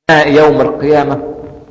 يوم القيامة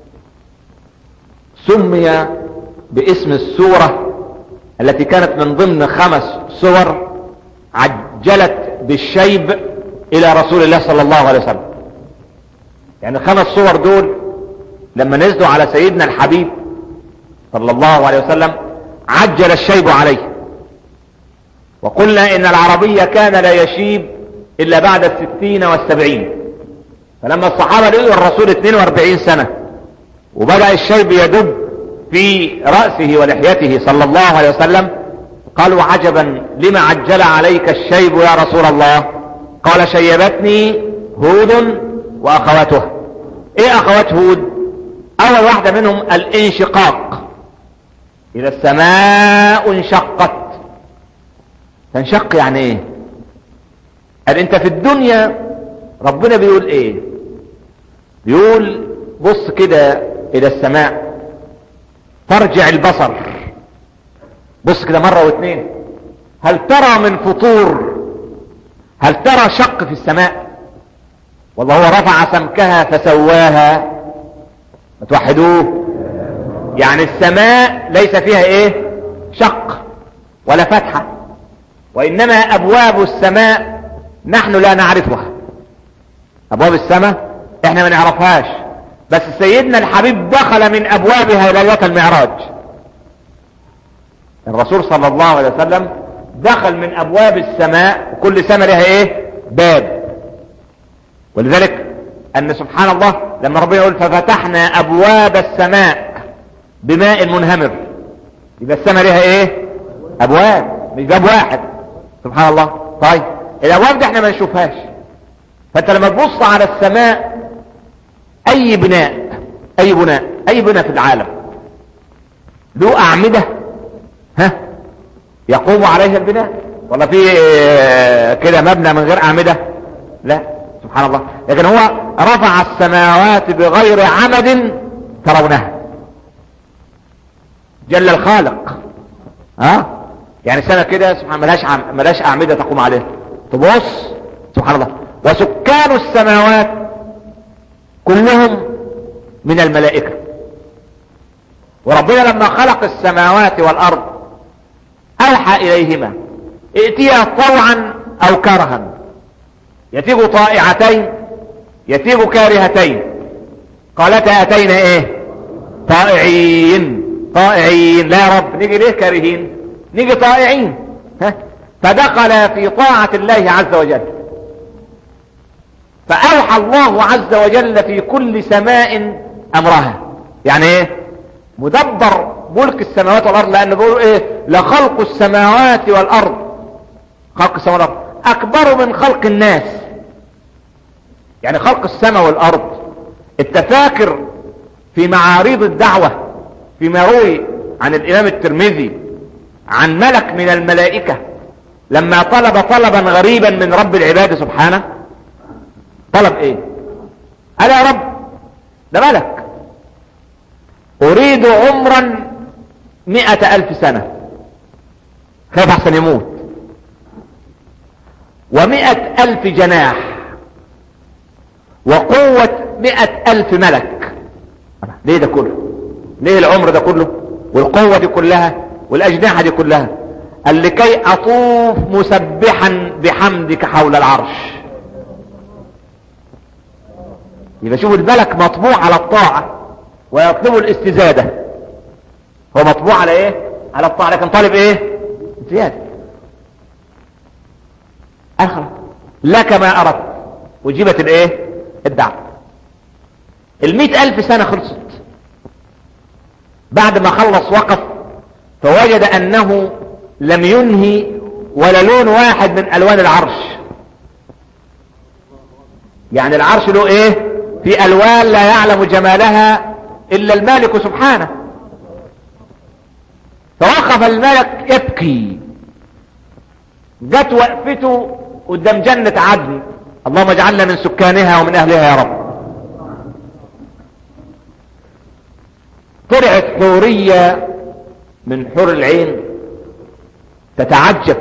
سمي باسم السورة التي كانت من ضمن خمس سور عجلت بالشيب الى رسول الله صلى الله عليه وسلم يعني الخمس صور دول لما نزلوا على سيدنا الحبيب صلى الله عليه وسلم عجل الشيب عليه وقلنا ان العربية كان لا يشيب الا بعد الستين والسبعين فلما الصحابة لقوا الرسول 42 سنة وبدأ الشيب يدب في رأسه ولحيته صلى الله عليه وسلم قالوا عجبا لما عجل عليك الشيب يا رسول الله قال شيبتني هود واخواتها ايه اخوات هود اول واحدة منهم الانشقاق اذا السماء انشقت تنشق يعني ايه قال انت في الدنيا ربنا بيقول ايه بيقول بص كده الى السماء ترجع البصر بص كده مرة واثنين هل ترى من فطور هل ترى شق في السماء والله هو رفع سمكها فسواها توحدوه يعني السماء ليس فيها ايه شق ولا فتحة وانما ابواب السماء نحن لا نعرفها ابواب السماء احنا ما نعرفهاش بس سيدنا الحبيب دخل من ابوابها ليلة المعراج الرسول صلى الله عليه وسلم دخل من ابواب السماء وكل سماء لها ايه باب ولذلك ان سبحان الله لما ربنا يقول ففتحنا ابواب السماء بماء منهمر يبقى السماء لها ايه ابواب مش باب واحد سبحان الله طيب الابواب دي احنا ما نشوفهاش فانت لما تبص على السماء اي بناء اي بناء اي بناء في العالم له اعمدة ها يقوم عليها البناء ولا في كده مبنى من غير اعمدة لا سبحان الله لكن هو رفع السماوات بغير عمد ترونها جل الخالق ها يعني سنة كده سبحان ملاش عم... ملاش اعمدة تقوم عليها تبص سبحان الله وسكان السماوات كلهم من الملائكة وربنا لما خلق السماوات والارض اوحى اليهما ائتيا طوعا او كرها يتيغ طائعتين يتيغ كارهتين قالتا اتينا ايه طائعين طائعين لا يا رب نيجي ليه كارهين نيجي طائعين ها فدخل في طاعة الله عز وجل فأوحى الله عز وجل في كل سماء أمرها يعني ايه مدبر ملك السماوات والأرض لأنه بيقولوا ايه لخلق السماوات والأرض خلق السماوات والأرض أكبر من خلق الناس يعني خلق السماء والأرض التفاكر في معاريض الدعوة فيما روي عن الإمام الترمذي عن ملك من الملائكة لما طلب طلبا غريبا من رب العباد سبحانه طلب ايه قال يا رب ده ملك اريد عمرا مئة الف سنة خايف احسن يموت ومئة الف جناح وقوة مئة الف ملك ليه ده كله ليه العمر ده كله والقوة دي كلها والاجنحة دي كلها قال لكي اطوف مسبحا بحمدك حول العرش يبقى شوف الملك مطبوع على الطاعة ويطلب الاستزادة هو مطبوع على ايه على الطاعة لكن طالب ايه زيادة اخر لك ما اردت وجبت الايه الدعوة المئة الف سنة خلصت بعد ما خلص وقف فوجد انه لم ينهي ولا لون واحد من الوان العرش يعني العرش له ايه في الوان لا يعلم جمالها الا المالك سبحانه فوقف الملك يبكي جت وقفته قدام جنة عدن اللهم اجعلنا من سكانها ومن اهلها يا رب طلعت حورية من حور العين تتعجب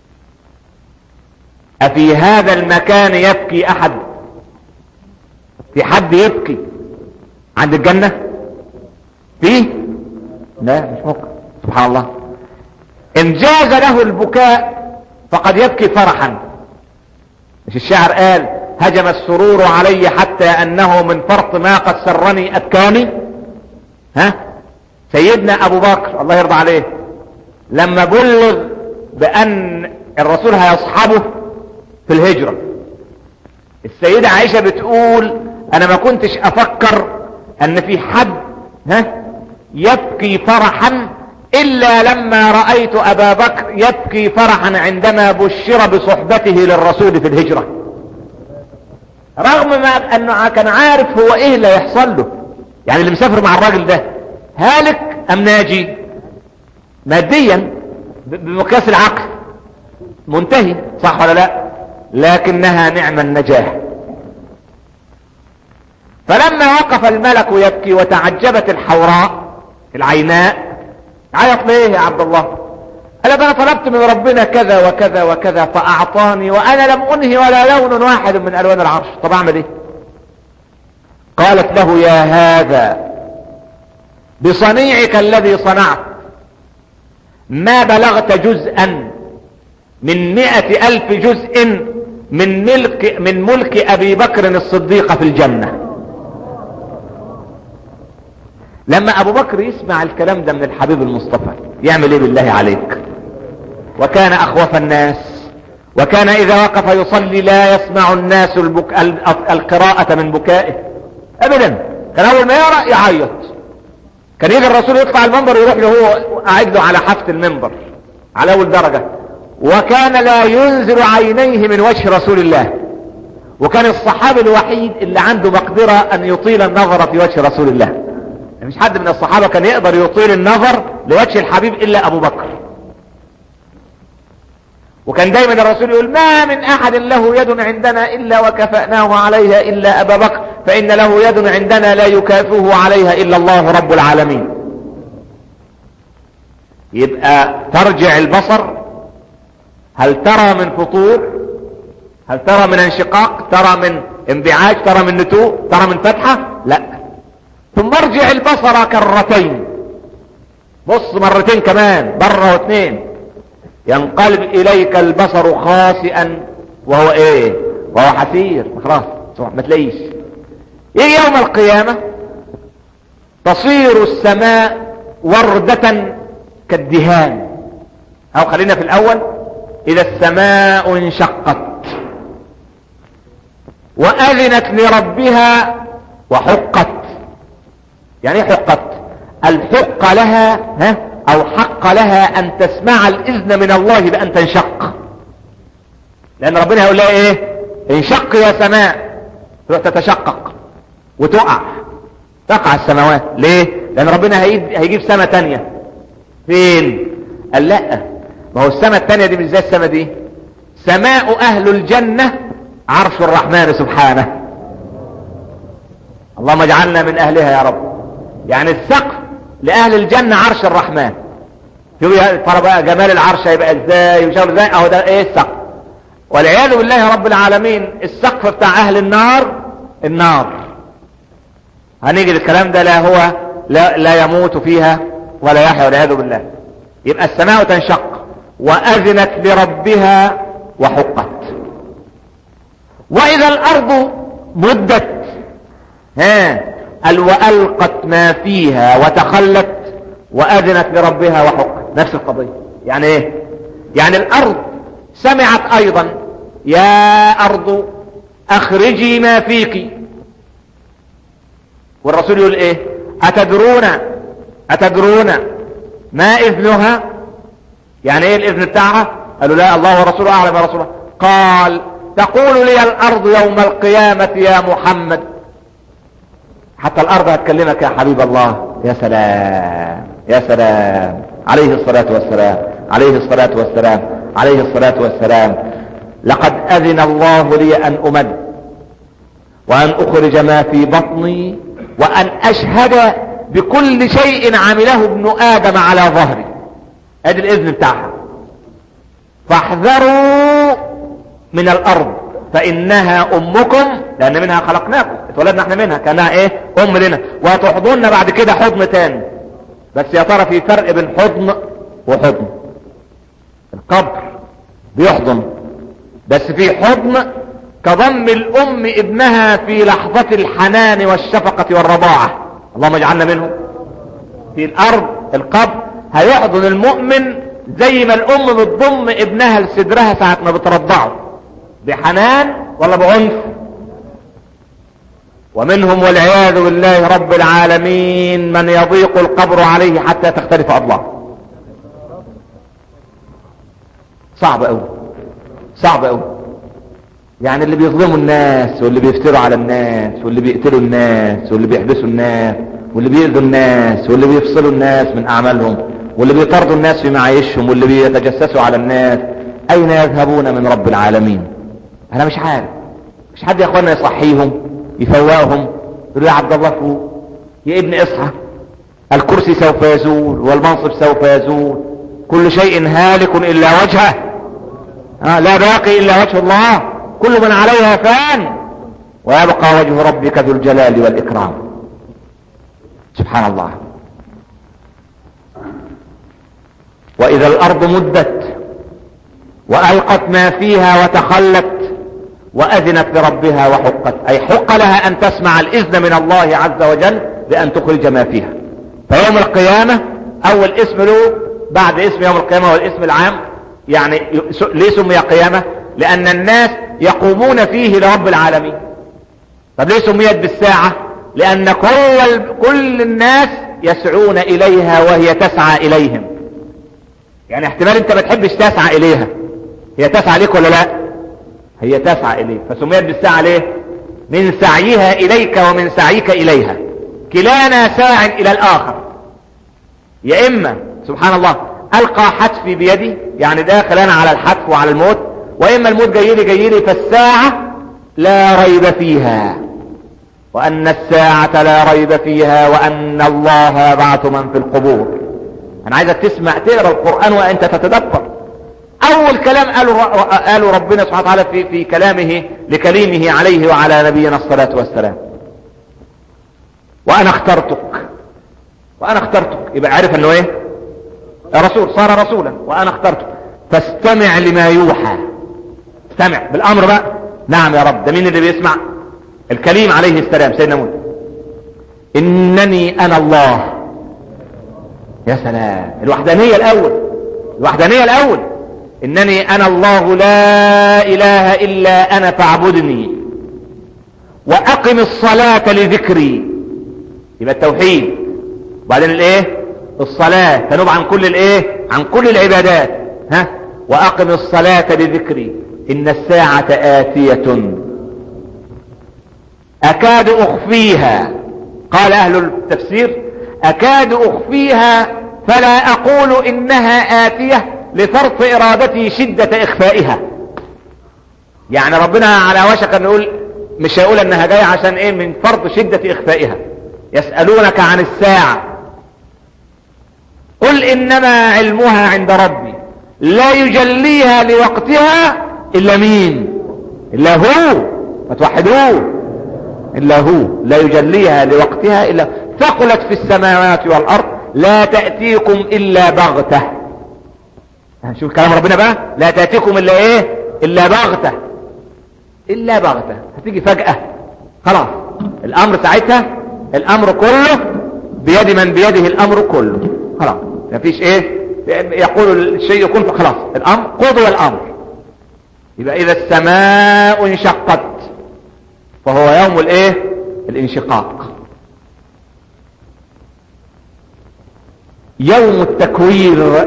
أفي هذا المكان يبكي أحد في حد يبكي عند الجنة فيه لا مش ممكن سبحان الله ان جاز له البكاء فقد يبكي فرحا مش الشاعر قال هجم السرور علي حتى انه من فرط ما قد سرني ابكاني ها سيدنا ابو بكر الله يرضى عليه لما بلغ بان الرسول هيصحبه في الهجرة السيدة عائشة بتقول انا ما كنتش افكر ان في حد ها يبكي فرحا الا لما رأيت ابا بكر يبكي فرحا عندما بشر بصحبته للرسول في الهجرة رغم ما انه كان عارف هو ايه اللي يحصل له يعني اللي مسافر مع الراجل ده هالك ام ناجي ماديا بمقياس العقل منتهي صح ولا لا لكنها نعم النجاح فلما وقف الملك يبكي وتعجبت الحوراء العيناء عيط ليه يا عبد الله قال انا طلبت من ربنا كذا وكذا وكذا فاعطاني وانا لم انهي ولا لون واحد من الوان العرش طب اعمل ايه قالت له يا هذا بصنيعك الذي صنعت ما بلغت جزءا من مئة الف جزء من ملك من ملك ابي بكر الصديق في الجنة لما ابو بكر يسمع الكلام ده من الحبيب المصطفى يعمل ايه بالله عليك وكان اخوف الناس وكان اذا وقف يصلي لا يسمع الناس البك... القراءة من بكائه ابدا كان اول ما يقرأ يعيط كان يجي الرسول يطلع المنبر يروح له هو قاعد له على حافة المنبر على اول درجة وكان لا ينزل عينيه من وجه رسول الله وكان الصحابي الوحيد اللي عنده مقدرة ان يطيل النظر في وجه رسول الله مش حد من الصحابة كان يقدر يطيل النظر لوجه الحبيب الا ابو بكر وكان دايما الرسول يقول ما من احد له يد عندنا الا وكفأناه عليها الا ابا بكر فان له يد عندنا لا يكافئه عليها الا الله رب العالمين يبقى ترجع البصر هل ترى من فطور هل ترى من انشقاق ترى من انبعاج ترى من نتوء ترى من فتحة لا ثم ارجع البصر كرتين بص مرتين كمان برة واثنين ينقلب اليك البصر خاسئا وهو ايه وهو حسير خلاص ما تلاقيش يجي يوم القيامة تصير السماء وردة كالدهان او خلينا في الاول اذا السماء انشقت واذنت لربها وحقت يعني ايه حقت الحق لها ها او حق لها ان تسمع الاذن من الله بان تنشق لان ربنا هيقول لها ايه انشق يا سماء تروح تتشقق وتقع تقع السماوات ليه لان ربنا هيجيب سماء تانية فين قال لا ما هو السماء التانية دي مش زي السماء دي سماء اهل الجنة عرش الرحمن سبحانه اللهم اجعلنا من اهلها يا رب يعني السقف لاهل الجنة عرش الرحمن شوف ترى بقى جمال العرش هيبقى ازاي وشغل ازاي اهو ده ايه السقف والعياذ بالله رب العالمين السقف بتاع اهل النار النار هنيجي للكلام ده لا هو لا, لا يموت فيها ولا يحيا والعياذ بالله يبقى السماء تنشق واذنت لربها وحقت واذا الارض مدت ها قال والقت ما فيها وتخلت واذنت لربها وحقت نفس القضية يعني ايه يعني الارض سمعت ايضا يا ارض اخرجي ما فيك والرسول يقول ايه اتدرون اتدرون ما اذنها يعني ايه الاذن بتاعها قالوا لا الله ورسوله اعلم يا رسول الله قال تقول لي الارض يوم القيامة يا محمد حتى الارض هتكلمك يا حبيب الله يا سلام يا سلام عليه الصلاة والسلام عليه الصلاة والسلام عليه الصلاة والسلام لقد اذن الله لي ان امد وان اخرج ما في بطني وان اشهد بكل شيء عمله ابن ادم على ظهري ادي الاذن بتاعها فاحذروا من الارض فانها امكم لان منها خلقناكم اتولدنا احنا منها كانها ايه ام لنا وتحضننا بعد كده حضن تاني بس يا ترى في فرق بين حضن وحضن القبر بيحضن بس في حضن كضم الام ابنها في لحظة الحنان والشفقة والرضاعة اللهم اجعلنا منهم في الارض القبر هيحضن المؤمن زي ما الام بتضم ابنها لصدرها ساعة ما بترضعه بحنان ولا بعنف ومنهم والعياذ بالله رب العالمين من يضيق القبر عليه حتى تختلف اضلاعه صعب قوي صعب قوي يعني اللي بيظلموا الناس واللي بيفتروا على الناس واللي بيقتلوا الناس واللي بيحبسوا الناس واللي بيأذوا الناس واللي بيفصلوا الناس من اعمالهم واللي بيطردوا الناس في معايشهم واللي بيتجسسوا على الناس اين يذهبون من رب العالمين انا مش عارف مش حد يا اخوانا يصحيهم يفوقهم يقول يا عبد الله فوق يا ابن اصحى الكرسي سوف يزول والمنصب سوف يزول كل شيء هالك الا وجهه آه لا باقي الا وجه الله كل من عليها فان ويبقى وجه ربك ذو الجلال والاكرام سبحان الله واذا الارض مدت والقت ما فيها وتخلت واذنت لربها وحقت اي حق لها ان تسمع الاذن من الله عز وجل بان تخرج ما فيها فيوم القيامة اول اسم له بعد اسم يوم القيامة هو الاسم العام يعني ليه سمي قيامة لان الناس يقومون فيه لرب العالمين طب ليه سميت بالساعة لان كل, كل الناس يسعون اليها وهي تسعى اليهم يعني احتمال انت ما تحبش تسعى اليها هي تسعى ليك ولا لا هي تسعى اليك فسميت بالساعة ليه من سعيها اليك ومن سعيك اليها كلانا ساع الى الاخر يا اما سبحان الله القى حتفي بيدي يعني داخل انا على الحتف وعلى الموت واما الموت جاي لي جاي لي فالساعة لا ريب فيها وان الساعة لا ريب فيها وان الله يبعث من في القبور انا عايزك تسمع تقرا القرآن وانت تتدبر اول كلام قاله, قاله ربنا سبحانه وتعالى في, في كلامه لكليمه عليه وعلى نبينا الصلاة والسلام وانا اخترتك وانا اخترتك يبقى عارف انه ايه رسول صار رسولا وانا اخترتك فاستمع لما يوحى استمع بالامر بقى نعم يا رب ده مين اللي بيسمع الكليم عليه السلام سيدنا موسى انني انا الله يا سلام الوحدانية الاول الوحدانية الاول انني انا الله لا اله الا انا فاعبدني واقم الصلاة لذكري يبقى التوحيد وبعدين الايه الصلاة تنوب عن كل الايه عن كل العبادات ها واقم الصلاة لذكري ان الساعة اتية اكاد اخفيها قال اهل التفسير اكاد اخفيها فلا اقول انها اتية لفرط ارادتي شدة اخفائها يعني ربنا على وشك ان يقول مش هيقول انها جاية عشان ايه من فرط شدة اخفائها يسألونك عن الساعة قل انما علمها عند ربي لا يجليها لوقتها الا مين الا هو فتوحدوه الا هو لا يجليها لوقتها الا ثقلت في السماوات والارض لا تأتيكم الا بغتة شوف كلام ربنا بقى لا تأتيكم الا ايه الا بغتة الا بغتة هتيجي فجأة خلاص الامر ساعتها الامر كله بيد من بيده الامر كله خلاص مفيش ايه يقول الشيء يكون فخلاص الامر قضي الامر يبقى اذا السماء انشقت فهو يوم الايه الانشقاق يوم التكوير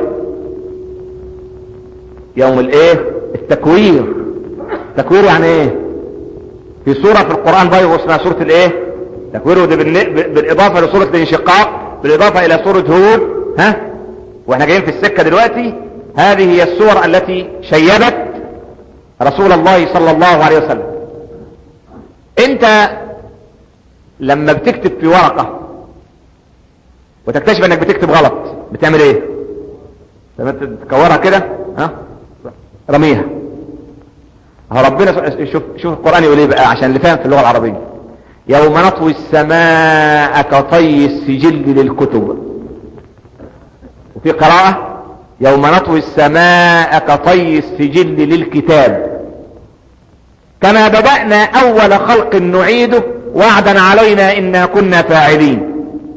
يوم الايه التكوير تكوير يعني ايه في سورة في القرآن بيض اسمها سورة الايه تكويره ده بالاضافة لسورة الانشقاق بالاضافة الى سورة هود ها واحنا جايين في السكة دلوقتي هذه هي السور التي شيبت رسول الله صلى الله عليه وسلم انت لما بتكتب في ورقة وتكتشف انك بتكتب غلط بتعمل ايه لما تكورها كده ها رميها هو ربنا شوف شوف القرآن يقول ايه بقى عشان اللي فاهم في اللغة العربية يوم نطوي السماء كطي السجل للكتب وفي قراءة يوم نطوي السماء كطي السجل للكتاب كما بدأنا أول خلق نعيده وعدا علينا إنا كنا فاعلين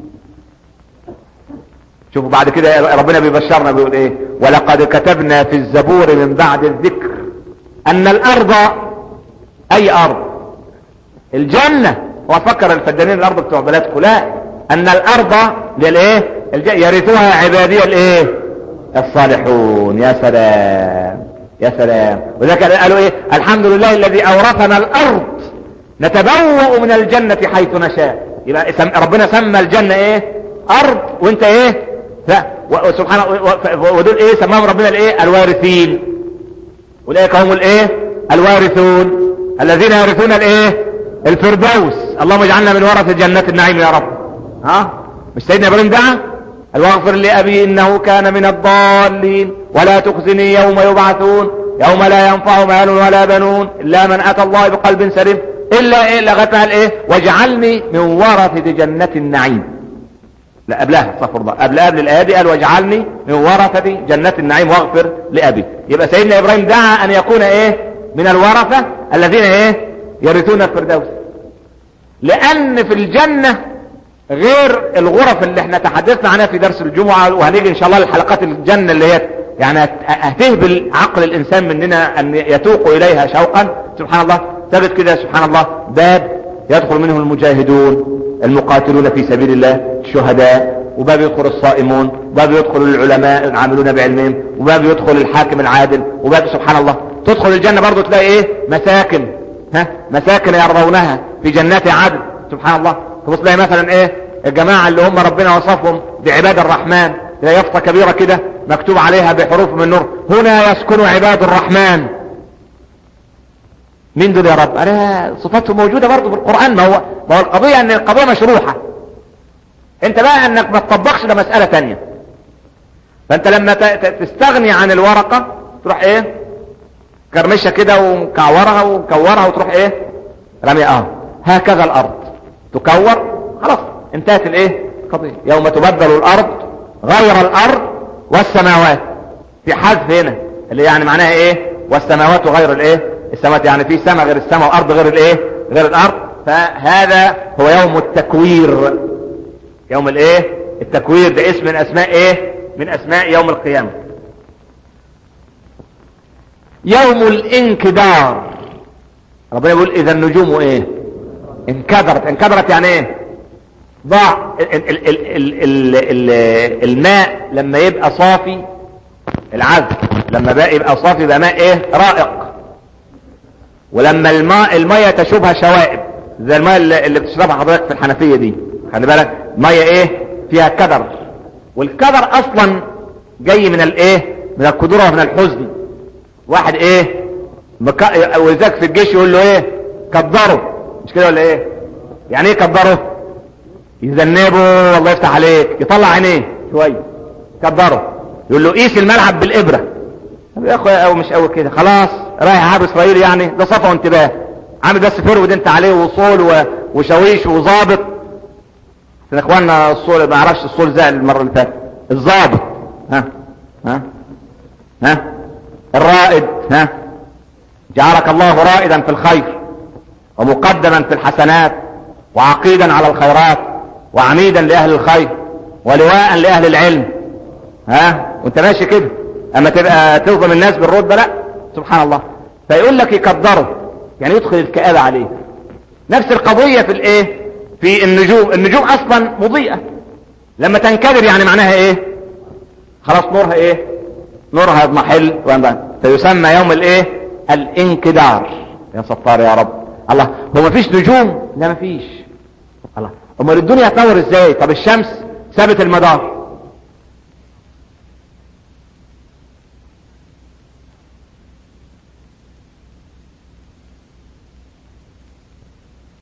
شوفوا بعد كده ربنا بيبشرنا بيقول ايه ولقد كتبنا في الزبور من بعد الذكر ان الارض اي ارض الجنة وفكر الفدانين الارض بتوع بلادكم لا ان الارض للايه يرثوها عبادية الايه الصالحون يا سلام يا سلام وذلك قالوا ايه الحمد لله الذي اورثنا الارض نتبوأ من الجنة حيث نشاء يبقى ربنا سمى الجنة ايه ارض وانت ايه وسبحانه ودول ايه سماهم ربنا الايه الوارثين اولئك هم الايه الوارثون الذين يرثون الايه الفردوس اللهم اجعلنا من ورثة جنات النعيم يا رب ها مش سيدنا ابراهيم دعا واغفر لابي انه كان من الضالين ولا تخزني يوم يبعثون يوم لا ينفع مال ولا بنون الا من اتى الله بقلب سليم الا ايه لغتها الايه واجعلني من ورثة جنة النعيم لا قبلها استغفر الله قبل قبل الايه دي قال واجعلني من ورثة جنات النعيم واغفر لابي يبقى سيدنا ابراهيم دعا ان يكون ايه من الورثة الذين ايه يرثون الفردوس لان في الجنة غير الغرف اللي احنا تحدثنا عنها في درس الجمعة وهنيجي ان شاء الله لحلقات الجنة اللي هي يعني هتهبل عقل الانسان مننا ان يتوق اليها شوقا سبحان الله ثبت كده سبحان الله باب يدخل منه المجاهدون المقاتلون في سبيل الله الشهداء وباب يدخل الصائمون وباب يدخل العلماء العاملون بعلمهم وباب يدخل الحاكم العادل وباب سبحان الله تدخل الجنة برضو تلاقي ايه مساكن ها مساكن يرضونها في جنات عدن سبحان الله تبص تلاقي مثلا ايه الجماعة اللي هم ربنا وصفهم بعباد الرحمن تلاقي يافطة كبيرة كده مكتوب عليها بحروف من نور هنا يسكن عباد الرحمن مين دول يا رب انا صفاتهم موجودة برضو في القرآن ما هو ما هو القضية ان القضية مشروحة انت بقى انك ما تطبقش ده مسألة تانية فانت لما تستغني عن الورقة تروح ايه كرمشة كده ومكورها ومكورها وتروح ايه رمي اه هكذا الارض تكور خلاص انتهت الايه قضية يوم تبدل الارض غير الارض والسماوات في حذف هنا اللي يعني معناها ايه والسماوات غير الايه السماوات يعني في سماء غير السماء وارض غير الايه غير الارض فهذا هو يوم التكوير يوم الايه التكوير ده اسم من اسماء ايه من اسماء يوم القيامة يوم الانكدار ربنا يقول اذا النجوم ايه انكدرت انكدرت يعني ايه ضاع ال ال ال ال ال الماء لما يبقى صافي العذب لما بقى يبقى صافي يبقى ماء ايه رائق ولما الماء المية تشوبها شوائب زي المية اللي بتشربها حضرتك في الحنفية دي خلي بالك مية ايه فيها كدر والكدر اصلا جاي من الايه من القدرة ومن الحزن واحد ايه مك... ولذلك في الجيش يقول له ايه كدره مش كده ولا ايه يعني ايه كدره يذنبه والله يفتح عليك يطلع عينيه شوية كدره يقول له قيس الملعب بالابره طب يا اخويا او مش قوي كده خلاص رايح عاب اسرائيل يعني ده صفا وانتباه عامل بس فرود انت عليه وصول و... وشويش وظابط يا اخوانا الصول ما اعرفش الصول زي المره اللي فاتت الظابط ها ها ها الرائد ها جعلك الله رائدا في الخير ومقدما في الحسنات وعقيدا على الخيرات وعميدا لاهل الخير ولواء لاهل العلم ها وانت ماشي كده اما تبقى تظلم الناس بالرتبه لا سبحان الله فيقول لك يقدره يعني يدخل الكآبة عليه نفس القضية في الايه في النجوم النجوم اصلا مضيئة لما تنكدر يعني معناها ايه خلاص نورها ايه نورها يضمحل فيسمى يوم الايه الانكدار يا ستار يا رب الله هو مفيش نجوم لا مفيش الله امال الدنيا تنور ازاي طب الشمس ثابت المدار